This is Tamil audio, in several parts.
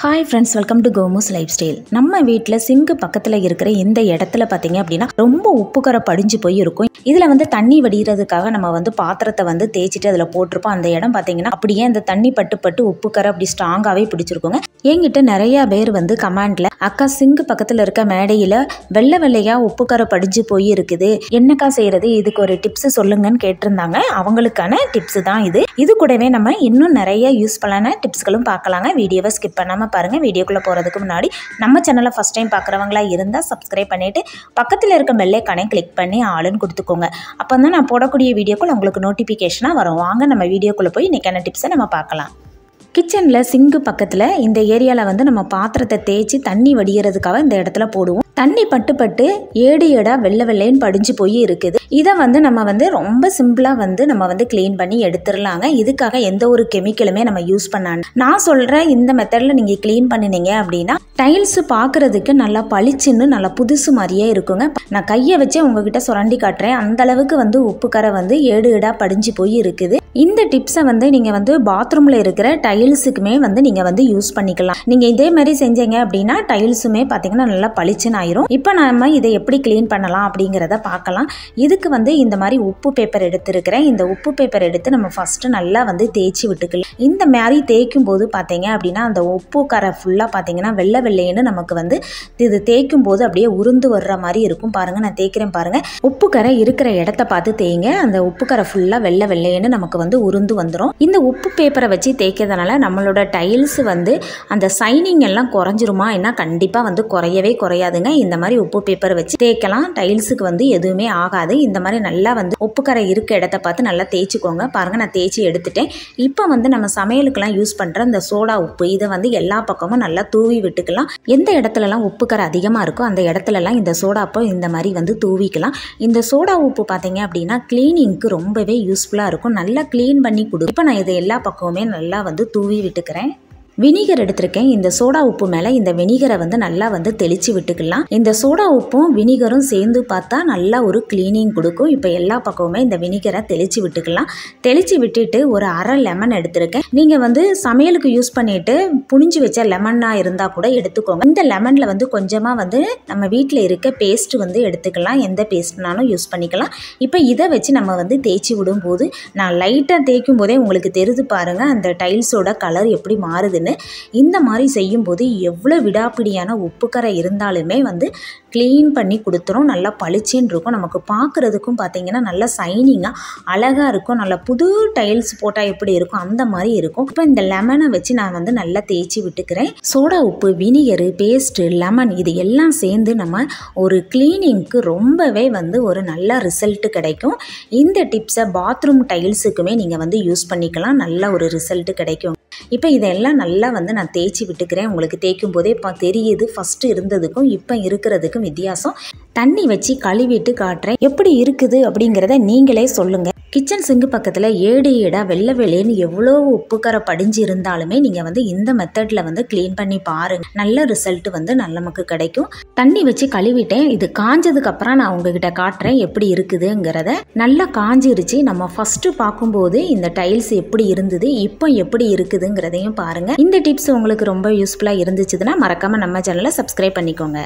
ஹாய் ஃப்ரெண்ட்ஸ் வெல்கம் டு கோமூஸ் லைஃப் ஸ்டைல் நம்ம வீட்டில் சிங்கு பக்கத்தில் இருக்கிற இந்த இடத்துல பார்த்தீங்க அப்படின்னா ரொம்ப உப்புக்கரை படிஞ்சு போய் இருக்கும் இதில் வந்து தண்ணி வடிகிறதுக்காக நம்ம வந்து பாத்திரத்தை வந்து தேய்ச்சிட்டு அதில் போட்டிருப்போம் அந்த இடம் பார்த்தீங்கன்னா அப்படியே அந்த தண்ணி பட்டு பட்டு உப்புக்கரை அப்படி ஸ்ட்ராங்காகவே பிடிச்சிருக்கோங்க என்கிட்ட நிறையா பேர் வந்து கமெண்டில் அக்கா சிங்கு பக்கத்தில் இருக்க மேடையில் வெள்ளை வெள்ளையாக உப்புக்கரை படிஞ்சு போய் இருக்குது என்னக்கா செய்கிறது இதுக்கு ஒரு டிப்ஸ் சொல்லுங்கன்னு கேட்டிருந்தாங்க அவங்களுக்கான டிப்ஸ் தான் இது இது கூடவே நம்ம இன்னும் நிறைய யூஸ்ஃபுல்லான டிப்ஸ்களும் பார்க்கலாங்க வீடியோவை ஸ்கிப் பண்ணாமல் பாருங்கள் வீடியோக்குள்ளே போகிறதுக்கு முன்னாடி நம்ம சேனலை ஃபஸ்ட் டைம் பார்க்குறவங்களா இருந்தால் சப்ஸ்கிரைப் பண்ணிவிட்டு பக்கத்தில் இருக்க பெல்லைக்கானே கிளிக் பண்ணி ஆளுன்னு கொடுத்துக்கோங்க அப்போ தான் நான் போடக்கூடிய வீடியோக்குள்ள உங்களுக்கு நோட்டிஃபிகேஷனாக வரும் வாங்க நம்ம வீடியோக்குள்ளே போய் இன்றைக்கான டிப்ஸை நம்ம பார்க்கலாம் கிச்சனில் சிங்கு பக்கத்தில் இந்த ஏரியாவில் வந்து நம்ம பாத்திரத்தை தேய்ச்சி தண்ணி வடிகிறதுக்காக இந்த இடத்துல போடுவோம் தண்ணி பட்டு பட்டு ஏடு ஏடா வெள்ளை வெள்ளைன்னு படிஞ்சு போய் இருக்குது இதை வந்து நம்ம வந்து ரொம்ப சிம்பிளாக வந்து நம்ம வந்து க்ளீன் பண்ணி எடுத்துடலாங்க இதுக்காக எந்த ஒரு கெமிக்கலுமே நம்ம யூஸ் பண்ணாங்க நான் சொல்கிற இந்த மெத்தடில் நீங்கள் க்ளீன் பண்ணினீங்க அப்படின்னா டைல்ஸ் பார்க்குறதுக்கு நல்லா பளிச்சுன்னு நல்லா புதுசு மாதிரியே இருக்குங்க நான் கையை வச்சு உங்ககிட்ட சுரண்டி காட்டுறேன் அந்த அளவுக்கு வந்து உப்பு கரை வந்து ஏடு ஏடா படிஞ்சு போய் இருக்குது இந்த டிப்ஸை வந்து நீங்கள் வந்து பாத்ரூமில் இருக்கிற டைல்ஸுக்குமே வந்து நீங்கள் வந்து யூஸ் பண்ணிக்கலாம் நீங்கள் இதே மாதிரி செஞ்சீங்க அப்படின்னா டைல்ஸுமே பார்த்தீங்கன்னா நல்லா பளிச்சுன்னு ஆயிரும் இப்போ நம்ம இதை எப்படி க்ளீன் பண்ணலாம் அப்படிங்கிறத பார்க்கலாம் இதுக்கு வந்து இந்த மாதிரி உப்பு பேப்பர் எடுத்துருக்கிறேன் இந்த உப்பு பேப்பர் எடுத்து நம்ம ஃபஸ்ட்டு நல்லா வந்து தேய்ச்சி விட்டுக்கலாம் இந்த மாதிரி தேய்க்கும் போது பார்த்தீங்க அப்படின்னா அந்த உப்பு கரை ஃபுல்லாக பார்த்தீங்கன்னா வெள்ளை வெள்ளைன்னு நமக்கு வந்து இது தேய்க்கும் போது அப்படியே உருந்து வர்ற மாதிரி இருக்கும் பாருங்கள் நான் தேய்க்கிறேன் பாருங்கள் உப்பு கரை இருக்கிற இடத்த பார்த்து தேய்ங்க அந்த உப்பு கரை ஃபுல்லாக வெள்ளை வெள்ளைன்னு நமக்கு வந்து உருந்து வந்துடும் இந்த உப்பு பேப்பரை வச்சு தேய்க்கிறதுனால நம்மளோட டைல்ஸ் வந்து அந்த சைனிங் எல்லாம் குறைஞ்சிருமா என்ன கண்டிப்பாக வந்து குறையவே குறையாதுங்க இந்த மாதிரி உப்பு பேப்பர் வச்சு தேய்க்கலாம் டைல்ஸுக்கு வந்து எதுவுமே ஆகாது இந்த மாதிரி நல்லா வந்து உப்பு கரை இருக்க இடத்த பார்த்து நல்லா தேய்ச்சிக்கோங்க பாருங்கள் நான் தேய்ச்சி எடுத்துட்டேன் இப்போ வந்து நம்ம சமையலுக்கெல்லாம் யூஸ் பண்ணுற இந்த சோடா உப்பு இதை வந்து எல்லா பக்கமும் நல்லா தூவி விட்டுக்கலாம் எந்த இடத்துலலாம் உப்பு கரை அதிகமாக இருக்கோ அந்த இடத்துலலாம் இந்த சோடா உப்பு இந்த மாதிரி வந்து தூவிக்கலாம் இந்த சோடா உப்பு பார்த்தீங்க அப்படின்னா க்ளீனிங்க்கு ரொம்பவே யூஸ்ஃபுல்லாக இருக்கும் நல்லா க்ளீன் பண்ணி கொடு இப்போ நான் இதை எல்லா பக்கமுமே நல்லா வந்து தூவி விட்டுக்கிறேன் வினிகர் எடுத்திருக்கேன் இந்த சோடா உப்பு மேலே இந்த வினிகரை வந்து நல்லா வந்து தெளித்து விட்டுக்கலாம் இந்த சோடா உப்பும் வினிகரும் சேர்ந்து பார்த்தா நல்லா ஒரு க்ளீனிங் கொடுக்கும் இப்போ எல்லா பக்கமுமே இந்த வினிகரை தெளித்து விட்டுக்கலாம் தெளித்து விட்டுட்டு ஒரு அரை லெமன் எடுத்திருக்கேன் நீங்கள் வந்து சமையலுக்கு யூஸ் பண்ணிட்டு புனிஞ்சு வச்ச லெமனாக இருந்தால் கூட எடுத்துக்கோங்க இந்த லெமனில் வந்து கொஞ்சமாக வந்து நம்ம வீட்டில் இருக்க பேஸ்ட் வந்து எடுத்துக்கலாம் எந்த பேஸ்ட்னாலும் யூஸ் பண்ணிக்கலாம் இப்போ இதை வச்சு நம்ம வந்து தேய்ச்சி விடும்போது நான் லைட்டாக தேய்க்கும் போதே உங்களுக்கு தெரிது பாருங்கள் அந்த டைல்ஸோட கலர் எப்படி மாறுதுன்னு இந்த மாதிரி செய்யும்போது எவ்வளோ விடாப்பிடியான உப்புக்கரை இருந்தாலுமே வந்து க்ளீன் பண்ணி கொடுத்துரும் நல்லா பளிச்சுன்னு இருக்கும் நமக்கு பார்க்குறதுக்கும் பார்த்தீங்கன்னா நல்லா சைனிங்காக அழகாக இருக்கும் நல்லா புது டைல்ஸ் போட்டால் எப்படி இருக்கும் அந்த மாதிரி இருக்கும் இப்போ இந்த லெமனை வச்சு நான் வந்து நல்லா தேய்ச்சி விட்டுக்கிறேன் சோடா உப்பு வினிகரு பேஸ்ட்டு லெமன் இது எல்லாம் சேர்ந்து நம்ம ஒரு க்ளீனிங்க்கு ரொம்பவே வந்து ஒரு நல்ல ரிசல்ட் கிடைக்கும் இந்த டிப்ஸை பாத்ரூம் டைல்ஸுக்குமே நீங்கள் வந்து யூஸ் பண்ணிக்கலாம் நல்ல ஒரு ரிசல்ட் கிடைக்கும் இப்போ இதெல்லாம் நல்லா வந்து நான் தேய்ச்சி விட்டுக்கிறேன் உங்களுக்கு தேய்க்கும் போதே இப்போ தெரியுது ஃபஸ்ட்டு இருந்ததுக்கும் இப்போ இருக்கிறதுக்கும் வித்தியாசம் தண்ணி வச்சு கழுவிட்டு காட்டுறேன் எப்படி இருக்குது அப்படிங்கிறத நீங்களே சொல்லுங்கள் கிச்சன் சிங்கு பக்கத்தில் ஏடு ஏடா வெள்ளை வெள்ளைன்னு எவ்வளோ உப்புக்கரை படிஞ்சு இருந்தாலுமே நீங்கள் வந்து இந்த மெத்தடில் வந்து க்ளீன் பண்ணி பாருங்கள் நல்ல ரிசல்ட் வந்து நல்ல நமக்கு கிடைக்கும் தண்ணி வச்சு கழுவிட்டேன் இது காஞ்சதுக்கு அப்புறம் நான் உங்ககிட்ட காட்டுறேன் எப்படி இருக்குதுங்கிறத நல்லா காஞ்சிருச்சு நம்ம ஃபஸ்ட்டு பார்க்கும்போது இந்த டைல்ஸ் எப்படி இருந்தது இப்போ எப்படி இருக்குதுங்கிறதையும் பாருங்கள் இந்த டிப்ஸ் உங்களுக்கு ரொம்ப யூஸ்ஃபுல்லாக இருந்துச்சுன்னா மறக்காமல் நம்ம சேனலை சப்ஸ்கிரைப் பண்ணிக்கோங்க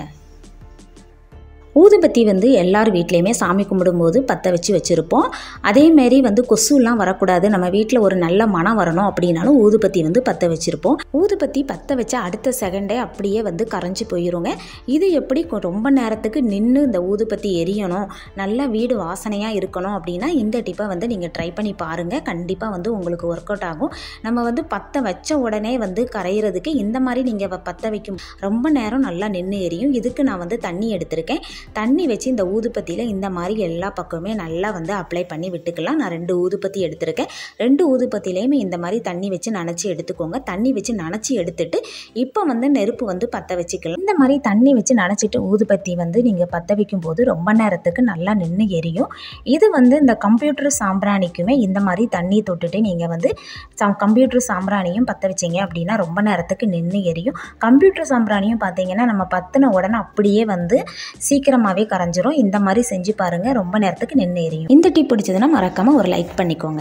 ஊதுபத்தி வந்து எல்லார் வீட்லேயுமே சாமி கும்பிடும்போது பற்ற வச்சு வச்சுருப்போம் அதேமாரி வந்து கொசுலாம் வரக்கூடாது நம்ம வீட்டில் ஒரு நல்ல மனம் வரணும் அப்படின்னாலும் ஊதுபத்தி வந்து பற்ற வச்சுருப்போம் ஊதுபத்தி பற்ற வச்ச அடுத்த செகண்டே அப்படியே வந்து கரைஞ்சி போயிருங்க இது எப்படி கொ- ரொம்ப நேரத்துக்கு நின்று இந்த ஊதுபத்தி எரியணும் நல்லா வீடு வாசனையாக இருக்கணும் அப்படின்னா இந்த டிப்பை வந்து நீங்கள் ட்ரை பண்ணி பாருங்கள் கண்டிப்பாக வந்து உங்களுக்கு ஒர்க் அவுட் ஆகும் நம்ம வந்து பற்ற வச்ச உடனே வந்து கரையிறதுக்கு இந்த மாதிரி நீங்கள் பற்ற வைக்கும் ரொம்ப நேரம் நல்லா நின்று எரியும் இதுக்கு நான் வந்து தண்ணி எடுத்திருக்கேன் தண்ணி வச்சு இந்த ஊதுபத்தியில் இந்த மாதிரி எல்லா பக்கமே நல்லா வந்து அப்ளை பண்ணி விட்டுக்கலாம் நான் ரெண்டு ஊதுபத்தி எடுத்திருக்கேன் ரெண்டு ஊதுபத்திலையுமே இந்த மாதிரி தண்ணி வச்சு நனைச்சி எடுத்துக்கோங்க தண்ணி வச்சு நனைச்சி எடுத்துட்டு இப்போ வந்து நெருப்பு வந்து பற்ற வச்சுக்கலாம் இந்த மாதிரி தண்ணி வச்சு நனைச்சிட்டு ஊதுபத்தி வந்து நீங்கள் பற்ற வைக்கும் போது ரொம்ப நேரத்துக்கு நல்லா நின்று எரியும் இது வந்து இந்த கம்ப்யூட்டர் சாம்பிராணிக்குமே இந்த மாதிரி தண்ணி தொட்டுட்டு நீங்கள் வந்து சம் கம்ப்யூட்டர் சாம்பிராணியும் பற்ற வச்சீங்க அப்படின்னா ரொம்ப நேரத்துக்கு நின்று எரியும் கம்ப்யூட்டர் சாம்பிராணியும் பார்த்தீங்கன்னா நம்ம பற்றின உடனே அப்படியே வந்து சீக்கிரமாகவே கரைஞ்சிரும் இந்த மாதிரி செஞ்சு பாருங்கள் ரொம்ப நேரத்துக்கு நின்று எரியும் இந்த டிப் பிடிச்சதுன்னா மறக்காமல் ஒரு லைக் பண்ணிக்கோங்க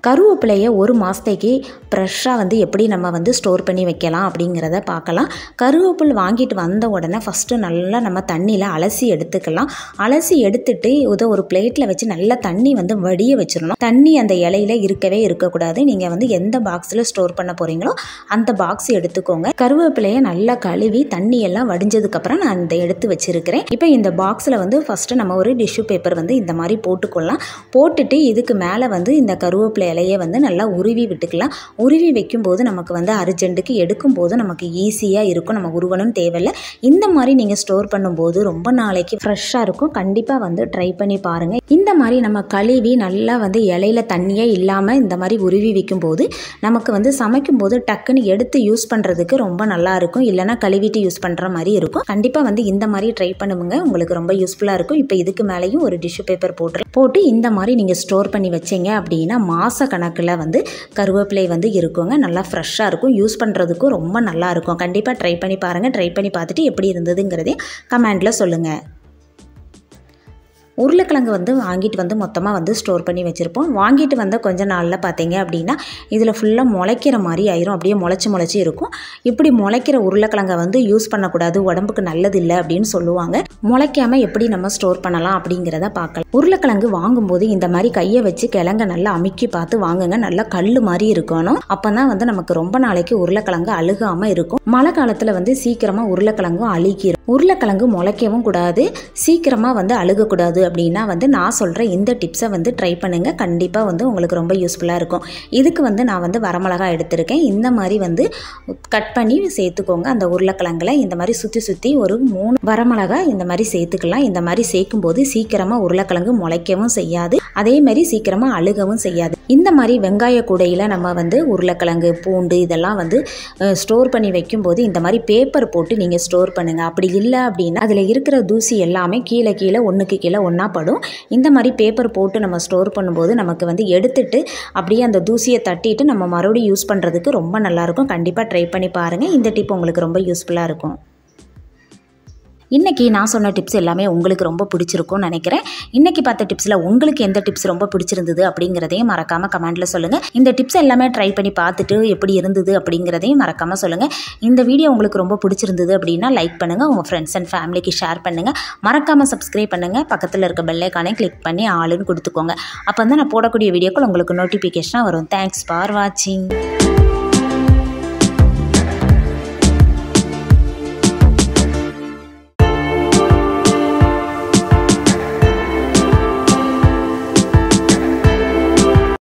கருவேப்பிலையை ஒரு மாதத்தைக்கு ஃப்ரெஷ்ஷாக வந்து எப்படி நம்ம வந்து ஸ்டோர் பண்ணி வைக்கலாம் அப்படிங்கிறத பார்க்கலாம் கருவேப்பில் வாங்கிட்டு வந்த உடனே ஃபஸ்ட்டு நல்லா நம்ம தண்ணியில் அலசி எடுத்துக்கலாம் அலசி எடுத்துட்டு இதை ஒரு பிளேட்டில் வச்சு நல்லா தண்ணி வந்து வடிய வச்சிடணும் தண்ணி அந்த இலையில இருக்கவே இருக்கக்கூடாது நீங்கள் வந்து எந்த பாக்ஸில் ஸ்டோர் பண்ண போகிறீங்களோ அந்த பாக்ஸ் எடுத்துக்கோங்க கருவேப்பிலையை நல்லா கழுவி தண்ணி எல்லாம் வடிஞ்சதுக்கப்புறம் நான் இந்த எடுத்து வச்சிருக்கிறேன் இப்போ இந்த பாக்ஸில் வந்து ஃபஸ்ட்டு நம்ம ஒரு டிஷ்யூ பேப்பர் வந்து இந்த மாதிரி போட்டுக்கொள்ளலாம் போட்டுட்டு இதுக்கு மேலே வந்து இந்த கருவேப்பிலை இலையை வந்து நல்லா உருவி விட்டுக்கலாம் உருவி வைக்கும்போது நமக்கு வந்து அர்ஜென்ட்டுக்கு எடுக்கும்போது நமக்கு ஈஸியாக இருக்கும் நம்ம உருவணும் தேவையில்லை இந்த மாதிரி நீங்கள் ஸ்டோர் பண்ணும்போது ரொம்ப நாளைக்கு ஃப்ரெஷ்ஷாக இருக்கும் கண்டிப்பாக வந்து ட்ரை பண்ணி பாருங்கள் இந்த மாதிரி நம்ம கழுவி நல்லா வந்து இலையில தண்ணியே இல்லாமல் இந்த மாதிரி உருவி வைக்கும்போது நமக்கு வந்து சமைக்கும்போது டக்குன்னு எடுத்து யூஸ் பண்ணுறதுக்கு ரொம்ப நல்லா இருக்கும் இல்லைனா கழுவிட்டு யூஸ் பண்ணுற மாதிரி இருக்கும் கண்டிப்பாக வந்து இந்த மாதிரி ட்ரை பண்ணுங்க உங்களுக்கு ரொம்ப யூஸ்ஃபுல்லாக இருக்கும் இப்போ இதுக்கு மேலேயும் ஒரு டிஷ்யூ பேப்பர் போட்டு போட்டு இந்த மாதிரி நீங்கள் ஸ்டோர் பண்ணி வச்சீங்க அப்படின்னா மாத கணக்கில் வந்து கருவேப்பிலை வந்து இருக்குங்க நல்லா ஃப்ரெஷ்ஷாக இருக்கும் யூஸ் பண்ணுறதுக்கும் ரொம்ப நல்லா இருக்கும் கண்டிப்பாக ட்ரை பண்ணி பாருங்கள் ட்ரை பண்ணி பார்த்துட்டு எப்படி இருந்ததுங்கிறதையும் கமெண்டில் சொல்லுங்கள் உருளைக்கிழங்கு வந்து வாங்கிட்டு வந்து மொத்தமாக வந்து ஸ்டோர் பண்ணி வச்சுருப்போம் வாங்கிட்டு வந்த கொஞ்ச நாளில் பார்த்தீங்க அப்படின்னா இதில் ஃபுல்லாக முளைக்கிற மாதிரி ஆயிரும் அப்படியே முளைச்சி முளைச்சி இருக்கும் இப்படி முளைக்கிற உருளைக்கிழங்கை வந்து யூஸ் பண்ணக்கூடாது உடம்புக்கு நல்லது இல்லை அப்படின்னு சொல்லுவாங்க முளைக்காமல் எப்படி நம்ம ஸ்டோர் பண்ணலாம் அப்படிங்கிறத பார்க்கலாம் உருளைக்கிழங்கு வாங்கும்போது இந்த மாதிரி கையை வச்சு கிழங்க நல்லா அமுக்கி பார்த்து வாங்குங்க நல்லா கல் மாதிரி இருக்கணும் அப்போ தான் வந்து நமக்கு ரொம்ப நாளைக்கு உருளைக்கிழங்கு அழுகாமல் இருக்கும் மழை காலத்தில் வந்து சீக்கிரமாக உருளைக்கிழங்கும் அழுகிரும் உருளைக்கிழங்கு முளைக்கவும் கூடாது சீக்கிரமாக வந்து அழுகக்கூடாது அப்படின்னா வந்து நான் சொல்கிற இந்த டிப்ஸை வந்து ட்ரை பண்ணுங்கள் கண்டிப்பாக வந்து உங்களுக்கு ரொம்ப யூஸ்ஃபுல்லாக இருக்கும் இதுக்கு வந்து நான் வந்து வரமிளகா எடுத்திருக்கேன் இந்த மாதிரி வந்து கட் பண்ணி சேர்த்துக்கோங்க அந்த உருளைக்கிழங்குல இந்த மாதிரி சுற்றி சுற்றி ஒரு மூணு வரமிளகா இந்த மாதிரி சேர்த்துக்கலாம் இந்த மாதிரி சேர்க்கும்போது சீக்கிரமாக உருளைக்கிழங்கு முளைக்கவும் செய்யாது அதே மாதிரி சீக்கிரமாக அழுகவும் செய்யாது இந்த மாதிரி வெங்காய கூடையில் நம்ம வந்து உருளைக்கிழங்கு பூண்டு இதெல்லாம் வந்து ஸ்டோர் பண்ணி வைக்கும்போது இந்த மாதிரி பேப்பர் போட்டு நீங்கள் ஸ்டோர் பண்ணுங்கள் அப்படி இல்லை அப்படின்னா அதில் இருக்கிற தூசி எல்லாமே கீழே கீழே ஒன்றுக்கு கீழே ஒன்றா படும் இந்த மாதிரி பேப்பர் போட்டு நம்ம ஸ்டோர் பண்ணும்போது நமக்கு வந்து எடுத்துட்டு அப்படியே அந்த தூசியை தட்டிட்டு நம்ம மறுபடியும் யூஸ் பண்ணுறதுக்கு ரொம்ப நல்லாயிருக்கும் கண்டிப்பாக ட்ரை பண்ணி பாருங்கள் இந்த டிப் உங்களுக்கு ரொம்ப யூஸ்ஃபுல்லாக இருக்கும் இன்றைக்கி நான் சொன்ன டிப்ஸ் எல்லாமே உங்களுக்கு ரொம்ப பிடிச்சிருக்கும்னு நினைக்கிறேன் இன்றைக்கி பார்த்த டிப்ஸில் உங்களுக்கு எந்த டிப்ஸ் ரொம்ப பிடிச்சிருந்தது அப்படிங்கிறதையும் மறக்காமல் கமெண்ட்டில் சொல்லுங்கள் இந்த டிப்ஸ் எல்லாமே ட்ரை பண்ணி பார்த்துட்டு எப்படி இருந்தது அப்படிங்கிறதையும் மறக்காமல் சொல்லுங்கள் இந்த வீடியோ உங்களுக்கு ரொம்ப பிடிச்சிருந்தது அப்படின்னா லைக் பண்ணுங்கள் உங்கள் ஃப்ரெண்ட்ஸ் அண்ட் ஃபேமிலிக்கு ஷேர் பண்ணுங்கள் மறக்காமல் சப்ஸ்கிரைப் பண்ணுங்கள் பக்கத்தில் இருக்க பெல்லைக்கானே கிளிக் பண்ணி ஆளுன்னு கொடுத்துக்கோங்க அப்போ தான் நான் போடக்கூடிய வீடியோக்கள் உங்களுக்கு நோட்டிஃபிகேஷனாக வரும் தேங்க்ஸ் ஃபார் வாட்சிங்